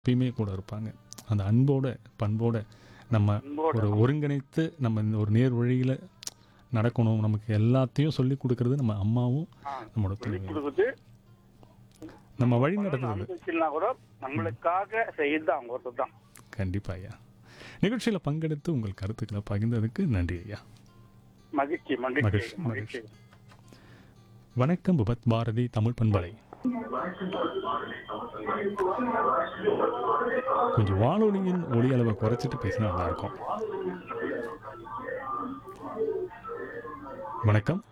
எப்பயுமே கூட இருப்பாங்க அந்த அன்போட பண்போட நம்ம அன்போட. ஒரு ஒருங்கிணைத்து நம்ம இந்த ஒரு நேர் வழியில் நடக்கணும் நமக்கு எல்லாத்தையும் சொல்லி கொடுக்கறது நம்ம அம்மாவும் ஆ, நம்மளோட சொல்லிக் துணைவியும். கொடுக்குது நம்ம வழி நடத்துறது அனுபவிச்சுலாம் கூட நம்மளுக்காக செய்யுது அவங்க ஒருத்தர் தான் கண்டிப்பா ஐயா நிகழ்ச்சியில் பங்கெடுத்து உங்கள் கருத்துக்களை பகிர்ந்ததுக்கு நன்றி ஐயா மகிழ்ச்சி மகிழ்ச்சி மகிழ்ச்சி, மகிழ்ச்சி வணக்கம் புபத் பாரதி தமிழ் பண்பலை கொஞ்சம் வானொலியின் ஒளி அளவை குறைச்சிட்டு பேசினா நல்லா இருக்கும் வணக்கம்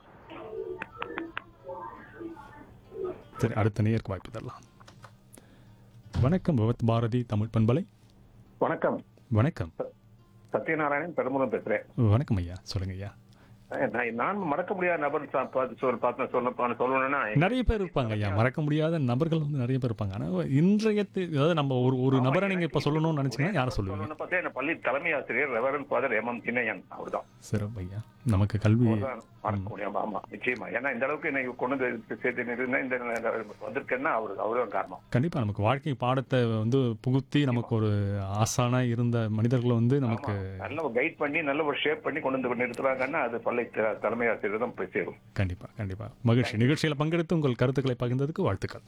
சரி அடுத்த நேருக்கு வாய்ப்பு தரலாம் வணக்கம் பவத் பாரதி தமிழ் பண்பலை வணக்கம் வணக்கம் சத்யநாராயணன் பெருமுகம் பேசுறேன் வணக்கம் ஐயா சொல்லுங்க ஐயா அஹ் நான் நான் மறக்க முடியாத நபர் சா- பார்த்து சொல் பார்த்து சொல்ல சொல்லணும்னா நிறைய பேர் இருப்பாங்க ஐயா மறக்க முடியாத நபர்கள் வந்து நிறைய பேர் இருப்பாங்க ஆனால் இன்றைய தி- அதாவது நம்ம ஒரு ஒரு நபரை நீங்க இப்ப சொல்லணும்னு நினைச்சீங்கன்னா யாரை சொல்லுவீங்க சொல்லணும்னு பார்த்தா என் பள்ளி தலைமை ஆசிரியர் reverend father M M Chinnaiyan அவர்தான் சிறப்பு ஐயா நமக்கு கல்வி அவர்தான் மறக்க முடியாம ஆமா நிச்சயமா ஏன்னா இந்த அளவுக்கு என்னை கொண்டு வந்து சேர்த்து நிறுத்தினா இந்த வந்திருக்கேன்னா அவரு அவர்தான் காரணம் கண்டிப்பா நமக்கு வாழ்க்கை பாடத்தை வந்து புகுத்தி நமக்கு ஒரு ஆசானா இருந்த மனிதர்களை வந்து நமக்கு நல்ல ஒரு கைட் பண்ணி நல்ல ஒரு ஷேப் பண்ணி கொண்டு வந்து நிறுத்துறாங்கன்னா அது பள்ளி த- தலைமை ஆசிரியர் தான் போய் சேரும் கண்டிப்பா கண்டிப்பா மகிழ்ச்சி நிகழ்ச்சியில பங்கெடுத்து உங்கள் கருத்துக்களை பகிர்ந்ததுக்கு வாழ்த்துக்கள்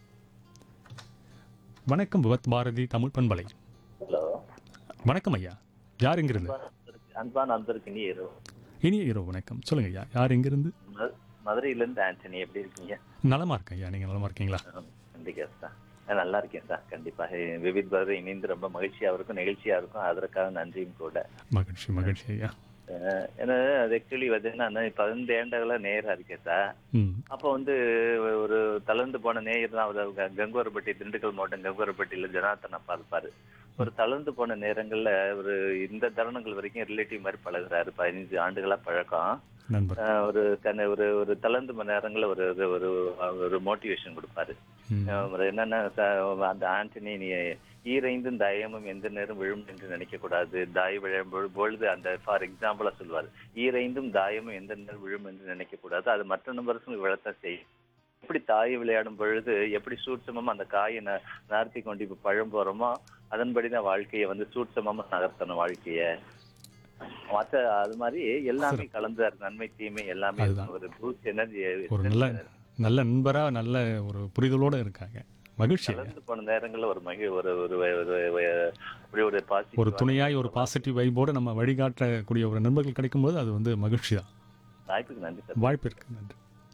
வணக்கம் புவத் பாரதி தமிழ் பண்பலை ஹலோ வணக்கம் ஐயா யார் எங்கிருந்து அன்பான அன்பருக்கு நீ இரவு இனிய இரவு வணக்கம் சொல்லுங்க ஐயா யார் எங்கிருந்து ம- மதுரையிலேருந்து ஆண்டனி எப்படி இருக்கீங்க நலமா இருக்கேன் ஐயா நீங்க நலமா இருக்கீங்களா கண்டிப்பா சார் நான் நல்லா இருக்கேன் சார் கண்டிப்பா ஹே, விவித் பாரதி இணைந்து ரொம்ப மகிழ்ச்சியா இருக்கும் நிகழ்ச்சியா இருக்கும் அதற்காக நன்றியும் கூட மகிழ்ச்சி மகிழ்ச்சி ஐயா அஹ், ஏன்னா அது ஆக்சுவலி வந்து நான் பதினைந்து ஏண்டகளா நேரா இருக்கேன் சார் ம் அப்போ வந்து ஒரு தளர்ந்து போன நேயர் தான் அவர் க- கங்குவரப்பட்டி திண்டுக்கல் மாவட்டம் கங்குவரப்பட்டியில ஜனார்த்தனை பார்ப்பாரு ஒரு தளர்ந்து போன நேரங்கள்ல ஒரு இந்த தருணங்கள் வரைக்கும் ரிலேட்டிவ் மாதிரி பழகுறாரு பதினஞ்சு ஆண்டுகளா பழக்கம் நண்பர் ஆஹ் ஒரு கண்ண ஒரு ஒரு தளர்ந்து மணி நேரங்கள்ல ஒரு ஒரு- ஒரு ஒரு மோட்டிவேஷன் கொடுப்பாரு ம் அவர் என்னன்னா ச- அந்த ஆண்டனி நீ ஈரைந்தும் தயமும் எந்த நேரம் விழும் என்று நினைக்க கூடாது தாய் விழும் பொழு- பொழுது அந்த ஃபார் எக்ஸாம்பிளா சொல்வார் ஈரைந்தும் தாயமும் எந்த நேரம் விழும் என்று நினைக்க கூடாது அது மற்ற நபருக்கும் விழத்தான் செய்யும் எப்படி தாய் விளையாடும் பொழுது எப்படி சூட்சமமா அந்த காயை ந- நகர்த்தி கொண்டு இப்ப பழம் போறோமோ அதன்படிதான் வாழ்க்கையை வந்து சூட்சமமா நகர்த்தணும் வாழ்க்கைய மற்ற அது மாதிரி எல்லாமே கலந்து நன்மை தீமை எல்லாமே அதுதான். ஒரு பூஸ்ட் எனர்ஜி ஒரு நல்ல நல்ல நண்பரா நல்ல ஒரு புரிதலோட இருக்காங்க மகிழ்ச்சி ஐயா. கலந்து போன நேரங்கள்ல ஒரு மகிழ் ஒரு ஒரு ஒரு ஒரு- அப்படி ஒரு பாசிட்டிவ் ஒரு துணையாய் ஒரு பாசிட்டிவ் வைபோட நம்ம வழிகாட்டக்கூடிய ஒரு நண்பர்கள் கிடைக்கும்போது அது வந்து மகிழ்ச்சி தான் வாய்ப்புக்கு நன்றி சார் வாய்ப்பு இருக்கு நன்றி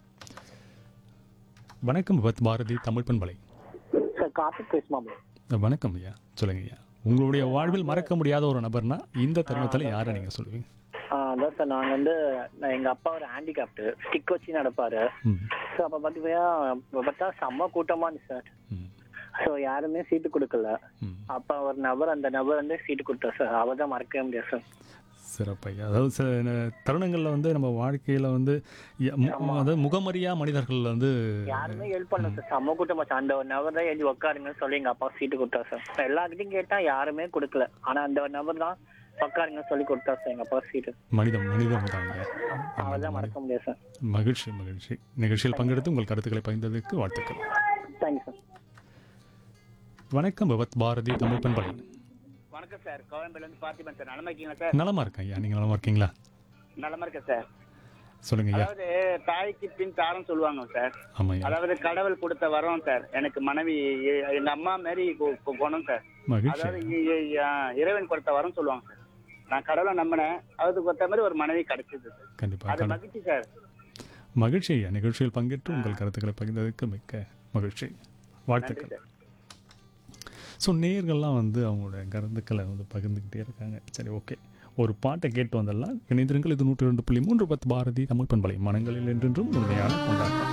வணக்கம் பத் பாரதி தமிழ் பண்பலை சார் கார்த்திக் பேசுமா வணக்கம் ஐயா சொல்லுங்க ஐயா உங்களுடைய வாழ்வில் மறக்க முடியாத ஒரு நபர்னா இந்த தருணத்துல யாரை நீங்க சொல்லுவீங்க அதான் சார் நான் வந்து நான் எங்க அப்பா ஒரு ஹேண்டிகேப்டு ஸ்டிக் வச்சு நடப்பாரு ம் ஸோ அப்போ பார்த்தீங்கன்னா இப்போ பார்த்தா செம்ம கூட்டமா இருந்துச்சு சார் ம் ஸோ யாருமே சீட்டு கொடுக்கல ம் அப்போ ஒரு நபர் அந்த நபர் வந்து சீட்டு கொடுத்தார் சார் அவர் தான் மறக்கவே முடியாது சார் சிறப்பு ஐயா அதாவது சில ந- தருணங்கள்ல வந்து நம்ம வாழ்க்கையில வந்து ய- மு- அதாவது முகமறியா மனிதர்கள் வந்து யாருமே ஹெல்ப் பண்ணல சார் செம்ம கூட்டமா சார் அந்த ஒரு நபர் தான் எழுதி உட்காருங்கன்னு சொல்லி எங்க அப்பா சீட்டு கொடுத்தாரு சார் நான் எல்லார்கிட்டையும் கேட்டா யாருமே கொடுக்கல ஆனா அந்த ஒரு நபர் தான் உட்காருங்கன்னு சொல்லி கொடுத்தாரு சார் எங்க அப்பா சீட்டு மனிதம் மனிதம் தான் ஐயா அவர் தான் மறக்க முடியாது சார் மகிழ்ச்சி மகிழ்ச்சி நிகழ்ச்சியில் பங்கெடுத்து உங்கள் கருத்துக்களை பகிர்ந்ததற்கு வாழ்த்துக்கள் தேங்க்யூ சார் வணக்கம் பவத் பாரதி தமிழ் பண்பலை வணக்கம் சார் கோயம்பேடுல இருந்து பார்த்திபன் சார் நலமா இருக்கீங்களா சார் நலமா இருக்கேன் ஐயா நீங்க நலமா இருக்கீங்களா நலமா இருக்கேன் சார் சொல்லுங்க ஐயா அதாவது தாய்க்கு பின் தாரம் சொல்லுவாங்க சார் ஆமா ஐயா அதாவது கடவுள் கொடுத்த வரம் சார் எனக்கு மனைவி எ- எங்க அம்மா மாரி கு- கு- குணம் சார் மகிழ்ச்சி அதாவது இ- இ- ஆ, இறைவன் கொடுத்த வரம் சொல்லுவாங்க சார் நான் கடவுளை நம்பினேன் அதுக்கு ஒத்த மாதிரி ஒரு மனைவி கிடைச்சது சார் கண்டிப்பா அது கண்டி- மகிழ்ச்சி சார் மகிழ்ச்சி ஐயா நிகழ்ச்சியில் பங்கேற்று உங்கள் கருத்துக்களை பகிர்ந்ததற்கு மிக்க மகிழ்ச்சி வாழ்த்துக்கள் சார். ஸோ நேயர்கள்லாம் வந்து அவங்களோட கருத்துக்களை வந்து பகிர்ந்துக்கிட்டே இருக்காங்க சரி ஓகே ஒரு பாட்டை கேட்டு வந்தெல்லாம் இணைந்திருங்கள் இது நூற்றி ரெண்டு புள்ளி மூன்று பத்து பாரதி தமிழ் பண்பலை மனங்களில் என்றென்றும் உண்மையான கொண்டாட்டம்